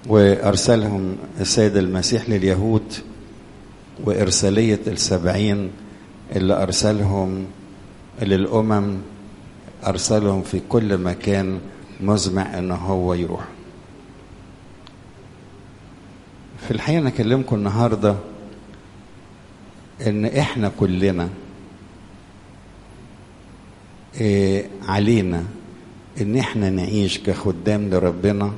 وأرسلهم السيد المسيح لليهود وإرسالية السبعين اللي أرسلهم للأمم أرسلهم في كل مكان مزمع إن هو يروح في الحقيقة أنا أكلمكم النهاردة إن إحنا كلنا إيه علينا إن إحنا نعيش كخدام لربنا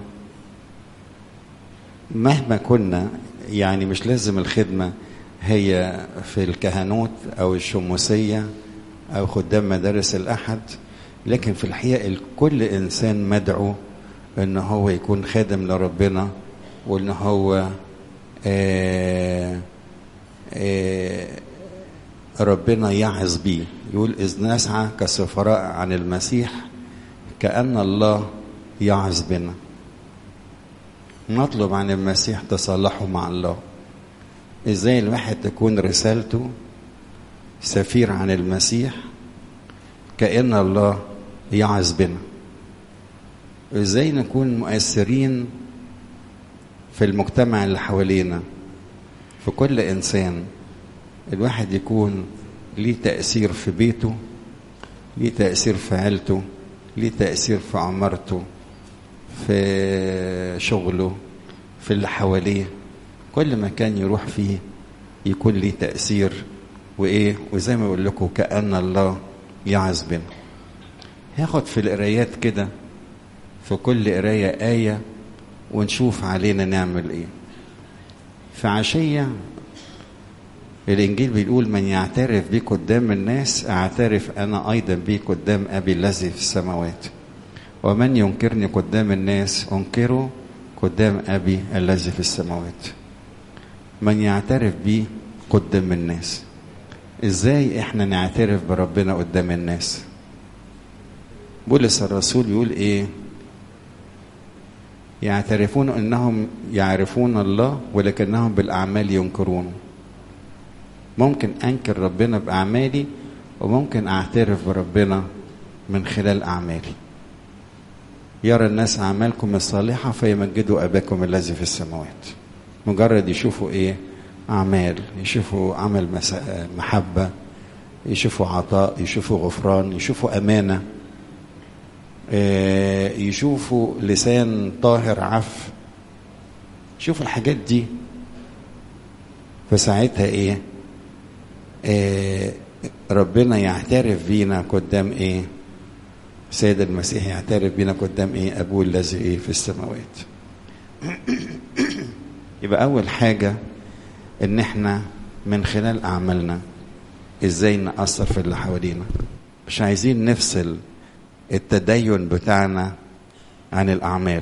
مهما كنا يعني مش لازم الخدمة هي في الكهنوت أو الشموسية أو خدام مدارس الأحد لكن في الحقيقة كل إنسان مدعو إن هو يكون خادم لربنا وإن هو آه آه ربنا يعظ بيه يقول إذ نسعى كسفراء عن المسيح كأن الله يعظ بنا نطلب عن المسيح تصالحه مع الله ازاي الواحد تكون رسالته سفير عن المسيح كأن الله يعظ بنا ازاي نكون مؤثرين في المجتمع اللي حوالينا في كل انسان الواحد يكون ليه تأثير في بيته ليه تأثير في عيلته ليه تأثير في عمارته في شغله في اللي حواليه كل مكان يروح فيه يكون ليه تأثير وإيه وزي ما بقول لكم كأن الله يعظ بنا هاخد في القرايات كده في كل قراية آية ونشوف علينا نعمل إيه في عشية الإنجيل بيقول من يعترف بي قدام الناس أعترف أنا أيضا بي قدام أبي الذي في السماوات ومن ينكرني قدام الناس أنكره قدام أبي الذي في السماوات من يعترف بي قدام الناس ازاي احنا نعترف بربنا قدام الناس بولس الرسول يقول ايه يعترفون انهم يعرفون الله ولكنهم بالاعمال ينكرونه ممكن انكر ربنا باعمالي وممكن اعترف بربنا من خلال اعمالي يرى الناس اعمالكم الصالحه فيمجدوا اباكم الذي في السماوات مجرد يشوفوا ايه اعمال يشوفوا عمل محبه يشوفوا عطاء يشوفوا غفران يشوفوا امانه يشوفوا لسان طاهر عف شوفوا الحاجات دي فساعتها ايه آه ربنا يعترف بينا قدام ايه سيد المسيح يعترف بينا قدام ايه ابوه الذي ايه في السماوات يبقى اول حاجه ان احنا من خلال اعمالنا ازاي ناثر في اللي حوالينا مش عايزين نفصل التدين بتاعنا عن الاعمال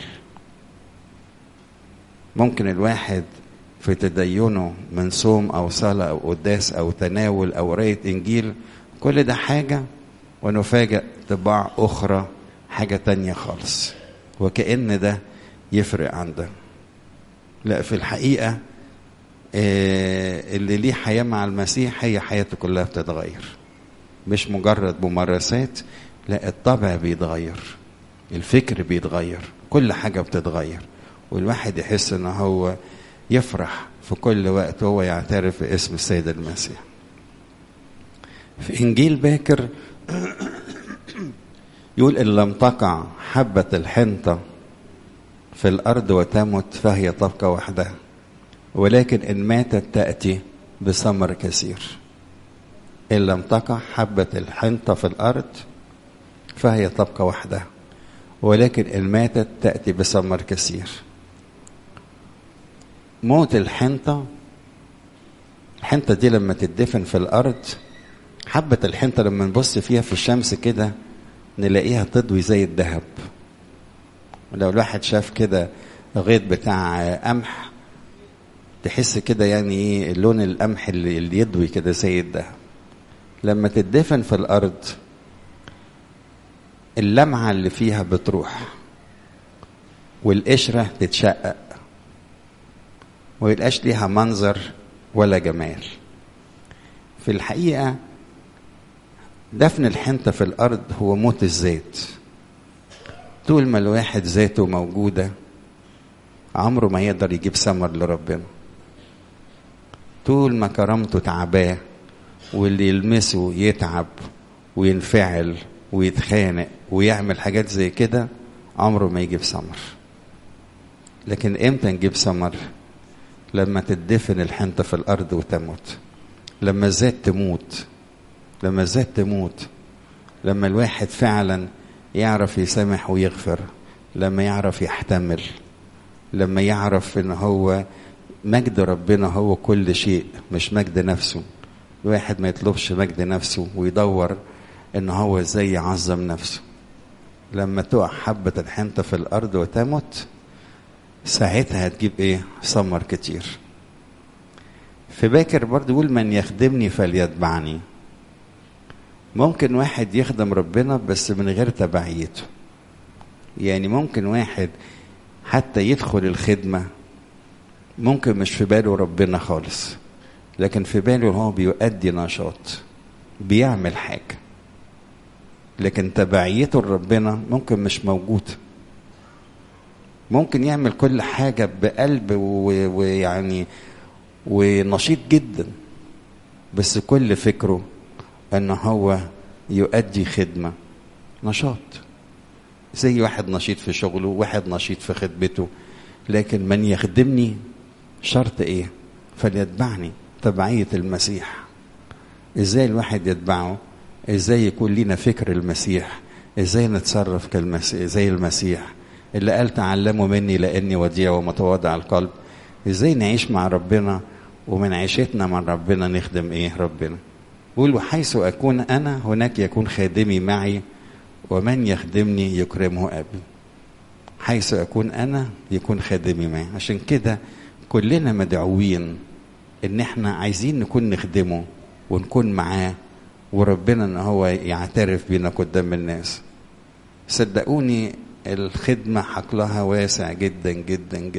ممكن الواحد في تدينه من صوم او صلاه او قداس او تناول او قرايه انجيل كل ده حاجه ونفاجئ طباع اخرى حاجه تانية خالص وكأن ده يفرق عن ده لا في الحقيقه اللي ليه حياه مع المسيح هي حياته كلها بتتغير مش مجرد ممارسات لا الطبع بيتغير الفكر بيتغير كل حاجه بتتغير والواحد يحس ان هو يفرح في كل وقت وهو يعترف باسم السيد المسيح في انجيل باكر يقول ان لم تقع حبه الحنطه في الارض وتمت فهي تبقى وحدها ولكن ان ماتت تاتي بثمر كثير ان لم تقع حبه الحنطه في الارض فهي تبقى وحدها ولكن ان ماتت تاتي بثمر كثير موت الحنطه الحنطه دي لما تدفن في الارض حبه الحنطه لما نبص فيها في الشمس كده نلاقيها تضوي زي الذهب لو الواحد شاف كده غيط بتاع قمح تحس كده يعني ايه لون القمح اللي, اللي يضوي كده زي الذهب لما تدفن في الارض اللمعه اللي فيها بتروح والقشره تتشقق ويبقاش ليها منظر ولا جمال في الحقيقه دفن الحنطه في الارض هو موت الذات طول ما الواحد ذاته موجوده عمره ما يقدر يجيب ثمر لربنا طول ما كرامته تعباه واللي يلمسه يتعب وينفعل ويتخانق ويعمل حاجات زي كده عمره ما يجيب ثمر لكن امتى نجيب ثمر لما تدفن الحنطه في الارض وتموت لما الذات تموت لما الذات تموت لما الواحد فعلا يعرف يسامح ويغفر لما يعرف يحتمل لما يعرف ان هو مجد ربنا هو كل شيء مش مجد نفسه الواحد ما يطلبش مجد نفسه ويدور ان هو ازاي يعظم نفسه لما تقع حبة الحنطة في الأرض وتمت ساعتها هتجيب ايه ثمر كتير في باكر برضه يقول من يخدمني فليتبعني ممكن واحد يخدم ربنا بس من غير تبعيته يعني ممكن واحد حتى يدخل الخدمة ممكن مش في باله ربنا خالص لكن في باله هو بيؤدي نشاط بيعمل حاجة لكن تبعيته لربنا ممكن مش موجود ممكن يعمل كل حاجة بقلب ويعني ونشيط جدا بس كل فكره ان هو يؤدي خدمة نشاط زي واحد نشيط في شغله واحد نشيط في خدمته لكن من يخدمني شرط ايه فليتبعني تبعية المسيح ازاي الواحد يتبعه ازاي يكون لنا فكر المسيح ازاي نتصرف كالمسيح زي المسيح اللي قال تعلموا مني لاني وديع ومتواضع القلب ازاي نعيش مع ربنا ومن عيشتنا مع ربنا نخدم ايه ربنا بيقول وحيث اكون انا هناك يكون خادمي معي ومن يخدمني يكرمه ابي حيث اكون انا يكون خادمي معي عشان كده كلنا مدعوين ان احنا عايزين نكون نخدمه ونكون معاه وربنا ان هو يعترف بينا قدام الناس صدقوني الخدمة حقلها واسع جدا جدا جدا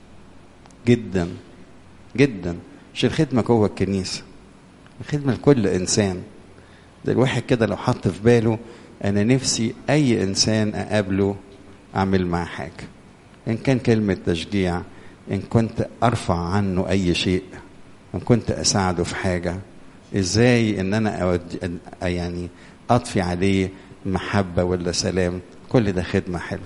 جدا جدا مش الخدمة جوه الكنيسة الخدمة لكل إنسان ده الواحد كده لو حط في باله أنا نفسي أي إنسان أقابله أعمل معاه حاجة إن كان كلمة تشجيع إن كنت أرفع عنه أي شيء إن كنت أساعده في حاجة إزاي إن أنا أود يعني أطفي عليه محبة ولا سلام كل ده خدمة حلوة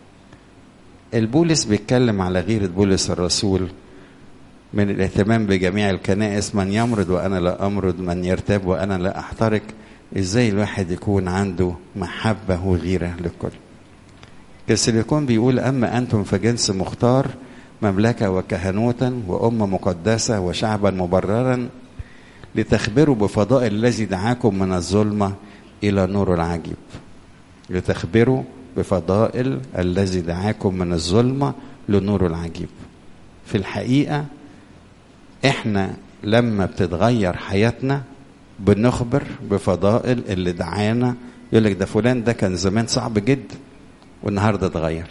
البولس بيتكلم على غيرة بولس الرسول من الاهتمام بجميع الكنائس من يمرض وأنا لا أمرض من يرتاب وأنا لا أحترق إزاي الواحد يكون عنده محبة وغيرة للكل كسيليكون بيقول أما أنتم فجنس مختار مملكة وكهنوتا وأمة مقدسة وشعبا مبررا لتخبروا بفضائل الذي دعاكم من الظلمة إلى نور العجيب لتخبروا بفضائل الذي دعاكم من الظلمة لنور العجيب في الحقيقة احنا لما بتتغير حياتنا بنخبر بفضائل اللي دعانا يقول لك ده فلان ده كان زمان صعب جدا والنهارده اتغير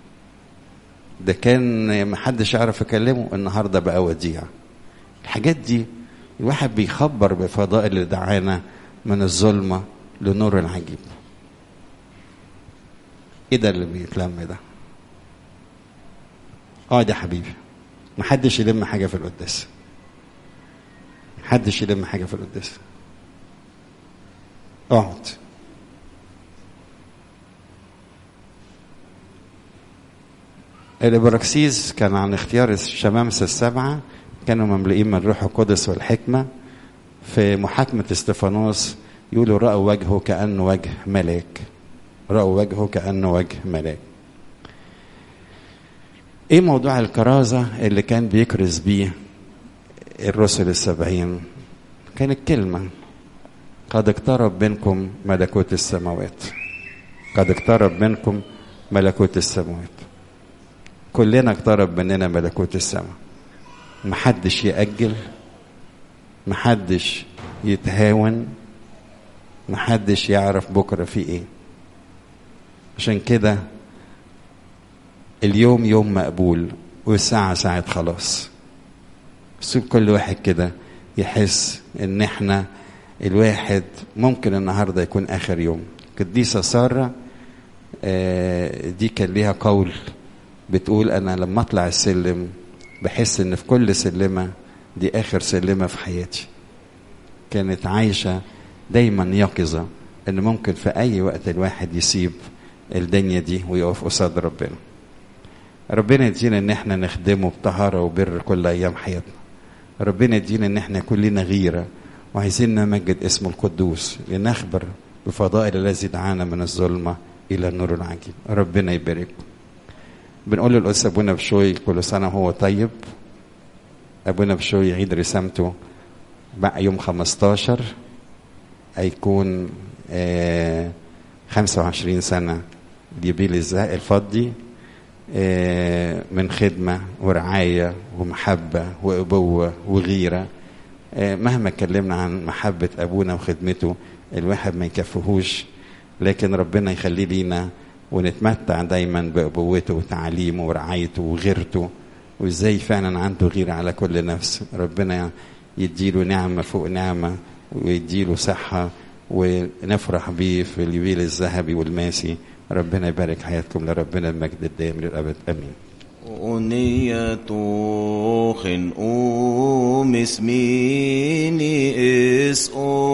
ده كان محدش يعرف يكلمه النهارده بقى وديع الحاجات دي الواحد بيخبر بفضائل اللي دعانا من الظلمه لنور العجيب ايه ده اللي بيتلم ده اه ده حبيبي محدش يلم حاجه في القداس محدش يلم حاجه في القداس اقعد الابراكسيس كان عن اختيار الشمامسة السبعة كانوا مملئين من الروح القدس والحكمة في محاكمة استفانوس يقولوا رأوا وجهه كأنه وجه ملاك رأوا وجهه كأنه وجه ملاك ايه موضوع الكرازة اللي كان بيكرز بيه الرسل السبعين كانت كلمة قد اقترب منكم ملكوت السماوات قد اقترب منكم ملكوت السماوات كلنا اقترب مننا ملكوت السماء محدش يأجل محدش يتهاون محدش يعرف بكرة في ايه عشان كده اليوم يوم مقبول والساعة ساعة خلاص بس كل واحد كده يحس ان احنا الواحد ممكن النهاردة يكون اخر يوم قديسة سارة دي كان ليها قول بتقول انا لما اطلع السلم بحس ان في كل سلمه دي اخر سلمه في حياتي كانت عايشه دايما يقظه ان ممكن في اي وقت الواحد يسيب الدنيا دي ويقف قصاد ربنا ربنا يدينا ان احنا نخدمه بطهاره وبر كل ايام حياتنا ربنا يدينا ان احنا كلنا غيره وعايزين نمجد اسمه القدوس لنخبر بفضائل الذي دعانا من الظلمه الى النور العجيب ربنا يبارككم بنقول للأستاذ أبونا بشوي كل سنة وهو طيب أبونا بشوي يعيد رسامته بقى يوم 15 هيكون آه 25 سنة جبيل الزهق الفضي آه من خدمة ورعاية ومحبة وأبوة وغيرة آه مهما اتكلمنا عن محبة أبونا وخدمته الواحد ما يكفهوش لكن ربنا يخليه لينا ونتمتع دايما بأبوته وتعليمه ورعايته وغيرته وازاي فعلا عنده غيرة على كل نفس ربنا يديله نعمة فوق نعمة ويديله صحة ونفرح بيه في اليوبيل الذهبي والماسي ربنا يبارك حياتكم لربنا المجد الدائم للأبد أمين أنية خن أم اسميني اس